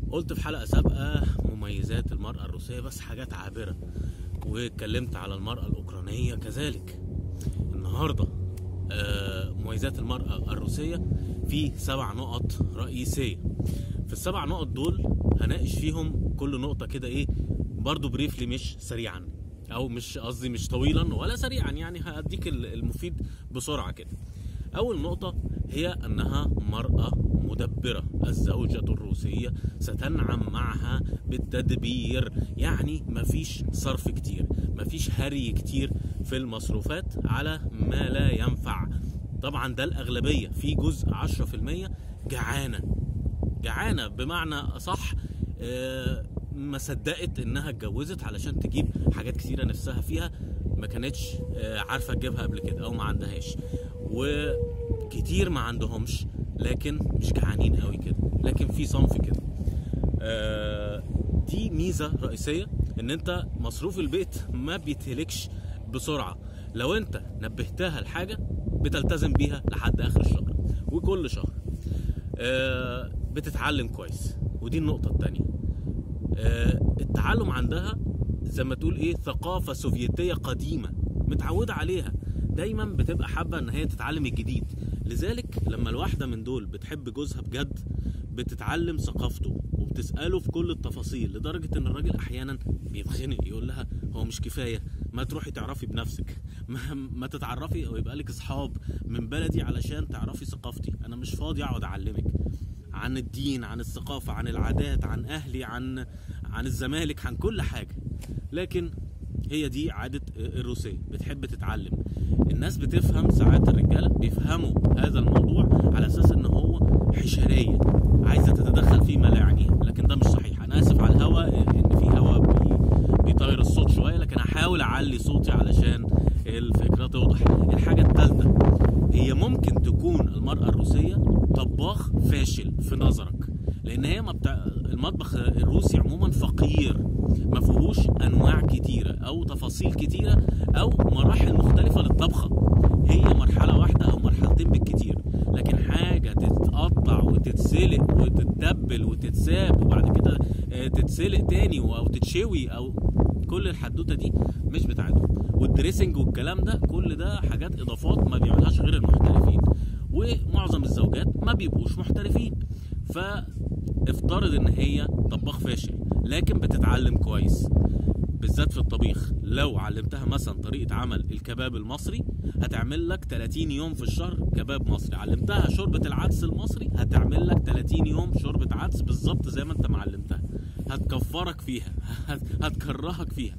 قلت في حلقة سابقة مميزات المرأة الروسية بس حاجات عابرة واتكلمت على المرأة الأوكرانية كذلك النهاردة آه، مميزات المرأة الروسية في سبع نقط رئيسية في السبع نقط دول هناقش فيهم كل نقطة كده ايه برضو بريفلي مش سريعا او مش قصدي مش طويلا ولا سريعا يعني هاديك المفيد بسرعة كده اول نقطة هي انها مرأة مدبرة الزوجة الروسية ستنعم معها بالتدبير يعني مفيش صرف كتير مفيش هري كتير في المصروفات على ما لا ينفع طبعا ده الأغلبية في جزء 10% جعانة جعانة بمعنى أصح آه، ما صدقت انها اتجوزت علشان تجيب حاجات كتيره نفسها فيها ما كانتش آه، عارفه تجيبها قبل كده او ما عندهاش وكتير ما عندهمش لكن مش جعانين قوي كده لكن في صنف كده آه، دي ميزه رئيسيه ان انت مصروف البيت ما بيتهلكش بسرعه لو انت نبهتها لحاجه بتلتزم بيها لحد اخر الشهر وكل شهر آه، بتتعلم كويس ودي النقطه الثانيه آه، التعلم عندها زي ما تقول ايه ثقافة سوفيتية قديمة متعودة عليها دايما بتبقى حابة ان هي تتعلم الجديد لذلك لما الواحدة من دول بتحب جوزها بجد بتتعلم ثقافته وبتسأله في كل التفاصيل لدرجة ان الراجل احيانا بيتخنق يقول لها هو مش كفاية ما تروحي تعرفي بنفسك ما, ما تتعرفي او يبقى لك اصحاب من بلدي علشان تعرفي ثقافتي انا مش فاضي اقعد اعلمك عن الدين عن الثقافة عن العادات عن أهلي عن عن الزمالك عن كل حاجة لكن هي دي عادة الروسية بتحب تتعلم الناس بتفهم ساعات الرجالة بيفهموا هذا الموضوع على أساس إن هو حشرية عايزة تتدخل فيما لا يعنيها لكن ده مش صحيح أنا آسف على الهوا إن في هوا بي- بيطير الصوت شوية لكن هحاول أعلي صوتي علشان الفكرة توضح الحاجة الثالثة هي ممكن تكون المرأة الروسية طباخ فاشل في نظرك لان هي ما بتاع المطبخ الروسي عموما فقير ما فيهوش انواع كتيره او تفاصيل كتيره او مراحل مختلفه للطبخه هي مرحله واحده او مرحلتين بالكتير لكن حاجه تتقطع وتتسلق وتتدبل وتتساب وبعد كده آه، تتسلق تاني او تتشوي او كل الحدوته دي مش بتاعتهم والدريسنج والكلام ده كل ده حاجات اضافات ما بيعملهاش غير المحترفين ومعظم الزوجات ما بيبقوش محترفين فافترض ان هي طباخ فاشل لكن بتتعلم كويس بالذات في الطبيخ لو علمتها مثلا طريقة عمل الكباب المصري هتعمل لك 30 يوم في الشهر كباب مصري علمتها شوربة العدس المصري هتعمل لك 30 يوم شوربة عدس بالظبط زي ما انت معلمتها هتكفرك فيها هتكرهك فيها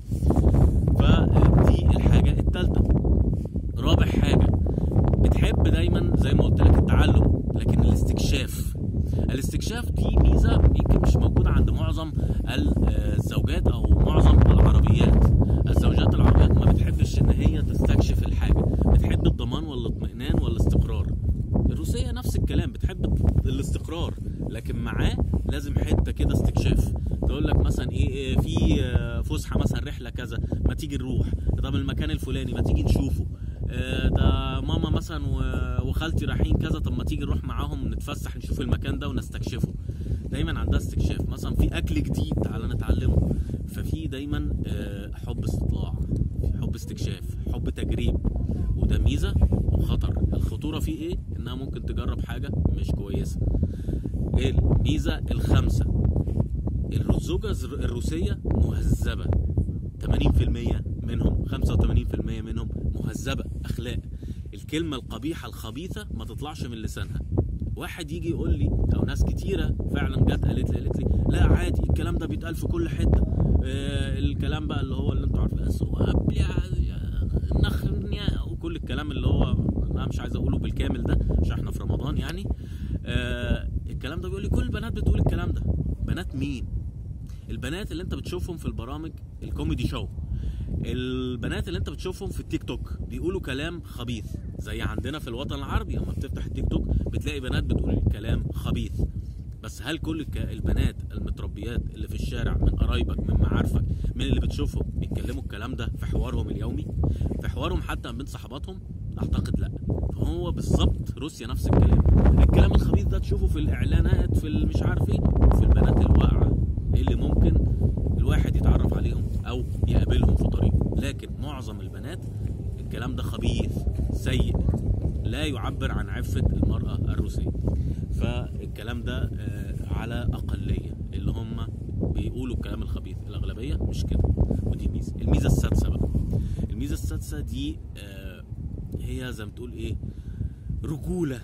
فدي الحاجة التالتة رابع حاجة بتحب دايما زي ما قلت لك التعلم لكن الاستكشاف الاستكشاف دي ميزة يمكن مش موجودة عند معظم الزوجات او معظم العربيات الزوجات العربيات ما بتحبش ان هي تستكشف الحاجة بتحب الضمان والاطمئنان والاستقرار الروسية نفس الكلام بتحب الاستقرار لكن معاه لازم حتة كده استكشاف تقول لك مثلا ايه إيه في آه، فسحة مثلا رحلة كذا ما تيجي نروح طب المكان الفلاني ما تيجي نشوفه آه، ده ماما مثلا و- وخالتي رايحين كذا طب ما تيجي نروح معاهم نتفسح نشوف المكان ده ونستكشفه دايما عندها استكشاف مثلا في اكل جديد تعالى نتعلمه ففي دايما آه، حب استطلاع في حب استكشاف حب تجريب وده ميزه وخطر الخطوره فيه ايه انها ممكن تجرب حاجه مش كويسه الميزه الخامسه الزوجه الز- الروسيه مهذبه 80% منهم 85% منهم مهذبه اخلاق الكلمه القبيحه الخبيثه ما تطلعش من لسانها واحد يجي يقول لي او ناس كتيره فعلا جت قالت لي قالت لي لا عادي الكلام ده بيتقال في كل حته آه الكلام بقى اللي هو اللي انتوا عارفين بس هو قبل نخنيا وكل الكلام اللي هو انا مش عايز اقوله بالكامل ده عشان احنا في رمضان يعني آه الكلام ده بيقول لي كل البنات بتقول الكلام ده بنات مين البنات اللي انت بتشوفهم في البرامج الكوميدي شو البنات اللي انت بتشوفهم في التيك توك بيقولوا كلام خبيث زي عندنا في الوطن العربي لما بتفتح التيك توك بتلاقي بنات بتقول كلام خبيث بس هل كل الك- البنات المتربيات اللي في الشارع من قرايبك من معارفك من اللي بتشوفهم بيتكلموا الكلام ده في حوارهم اليومي في حوارهم حتى بين صحباتهم اعتقد لا فهو بالظبط روسيا نفس الكلام الكلام الخبيث ده تشوفه في الاعلانات في مش عارف ايه وفي البنات الواقعه اللي ممكن الواحد يتعرف عليهم او يقابلهم في طريقه لكن معظم البنات الكلام ده خبيث سيء لا يعبر عن عفة المرأة الروسية فالكلام ده آه، على أقلية اللي هم بيقولوا الكلام الخبيث الأغلبية مش كده ودي ميزة الميزة السادسة بقى الميزة السادسة دي آه، هي زي ما تقول ايه رجولة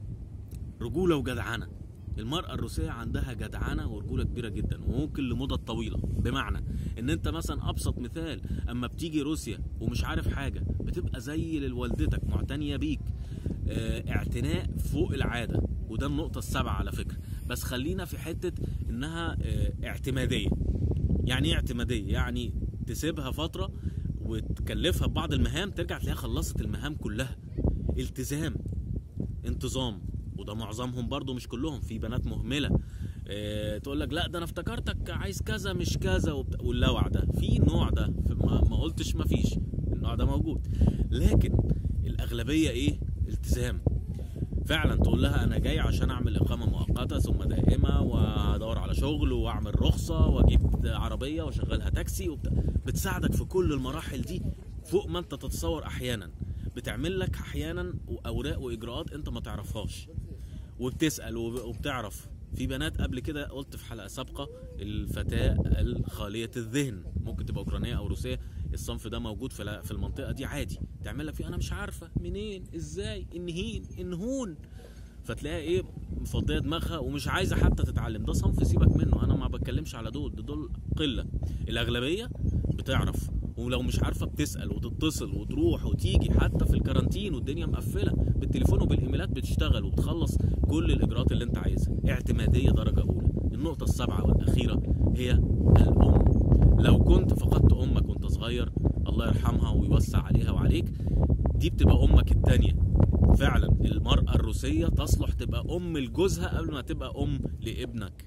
رجولة وجدعنة المرأة الروسية عندها جدعنة ورجولة كبيرة جدا وممكن لمدة طويلة بمعنى ان انت مثلا ابسط مثال اما بتيجي روسيا ومش عارف حاجة بتبقى زي لوالدتك معتنية بيك اه اعتناء فوق العادة وده النقطة السابعة على فكرة بس خلينا في حتة انها اه اعتمادية يعني ايه اعتمادية يعني تسيبها فترة وتكلفها ببعض المهام ترجع تلاقيها خلصت المهام كلها التزام انتظام وده معظمهم برضو مش كلهم في بنات مهمله اه تقول لك لا ده انا افتكرتك عايز كذا مش كذا وبت... واللوع ده في نوع ده ما, ما قلتش ما فيش النوع ده موجود لكن الاغلبيه ايه التزام فعلا تقول لها انا جاي عشان اعمل اقامه مؤقته ثم دائمه وادور على شغل واعمل رخصه واجيب عربيه واشغلها تاكسي وبت... بتساعدك في كل المراحل دي فوق ما انت تتصور احيانا بتعمل لك احيانا اوراق واجراءات انت ما تعرفهاش وبتسال وبتعرف في بنات قبل كده قلت في حلقه سابقه الفتاه الخاليه الذهن ممكن تبقى اوكرانيه او روسيه الصنف ده موجود في في المنطقه دي عادي تعمل لك فيه انا مش عارفه منين ازاي انهين انهون فتلاقيها ايه مفضيه دماغها ومش عايزه حتى تتعلم ده صنف سيبك منه انا ما بتكلمش على دول دول قله الاغلبيه بتعرف ولو مش عارفه بتسال وتتصل وتروح وتيجي حتى في الكارانتين والدنيا مقفله بالتليفون وبالايميلات بتشتغل وبتخلص كل الاجراءات اللي انت عايزها اعتماديه درجه اولى النقطه السابعه والاخيره هي الام لو كنت فقدت امك وانت صغير الله يرحمها ويوسع عليها وعليك دي بتبقى امك التانية فعلا المرأة الروسية تصلح تبقى ام لجوزها قبل ما تبقى ام لابنك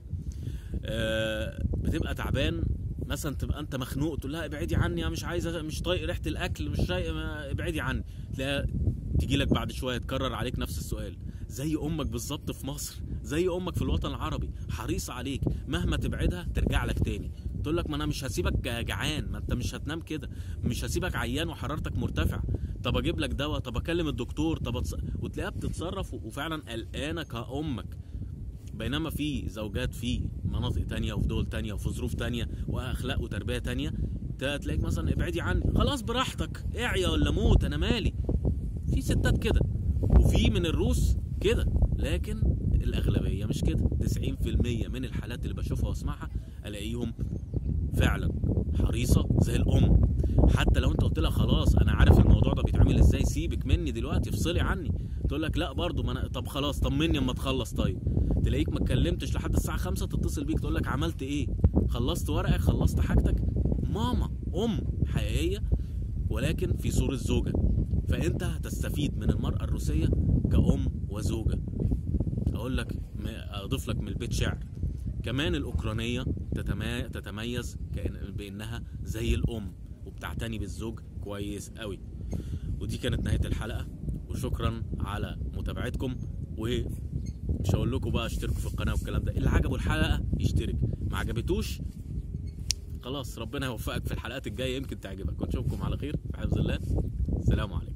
آه بتبقى تعبان مثلا تبقى انت مخنوق تقول لها ابعدي عني انا مش عايزه مش طايق ريحه الاكل مش طايق ابعدي عني تلاقيها تيجي لك بعد شويه تكرر عليك نفس السؤال زي امك بالظبط في مصر زي امك في الوطن العربي حريصه عليك مهما تبعدها ترجع لك تاني تقول لك ما انا مش هسيبك جعان ما انت مش هتنام كده مش هسيبك عيان وحرارتك مرتفعه طب اجيب لك دواء طب اكلم الدكتور طب أتص... وتلاقيها بتتصرف وفعلا قلقانه كامك بينما في زوجات في مناطق تانية وفي دول تانية وفي ظروف تانية واخلاق وتربيه تانية تلاقيك مثلا ابعدي عني خلاص براحتك اعيا ولا موت انا مالي في ستات كده وفي من الروس كده لكن الاغلبيه مش كده 90% من الحالات اللي بشوفها واسمعها الاقيهم فعلا حريصه زي الام حتى لو انت قلت لها خلاص انا عارف الموضوع ده بيتعمل ازاي سيبك مني دلوقتي افصلي عني تقول لك لا برضه ما أنا طب خلاص طمني اما تخلص طيب تلاقيك ما اتكلمتش لحد الساعه 5 تتصل بيك تقول لك عملت ايه خلصت ورقك خلصت حاجتك ماما ام حقيقيه ولكن في صوره زوجه فانت هتستفيد من المراه الروسيه كأم وزوجه اقول لك اضيف لك من البيت شعر كمان الاوكرانيه تتميز بانها زي الام وبتعتني بالزوج كويس قوي ودي كانت نهايه الحلقه وشكرا على متابعتكم ومش هقول لكم بقى اشتركوا في القناه والكلام ده اللي عجبه الحلقه يشترك ما عجبتوش خلاص ربنا يوفقك في الحلقات الجايه يمكن تعجبك ونشوفكم على خير في حفظ الله السلام عليكم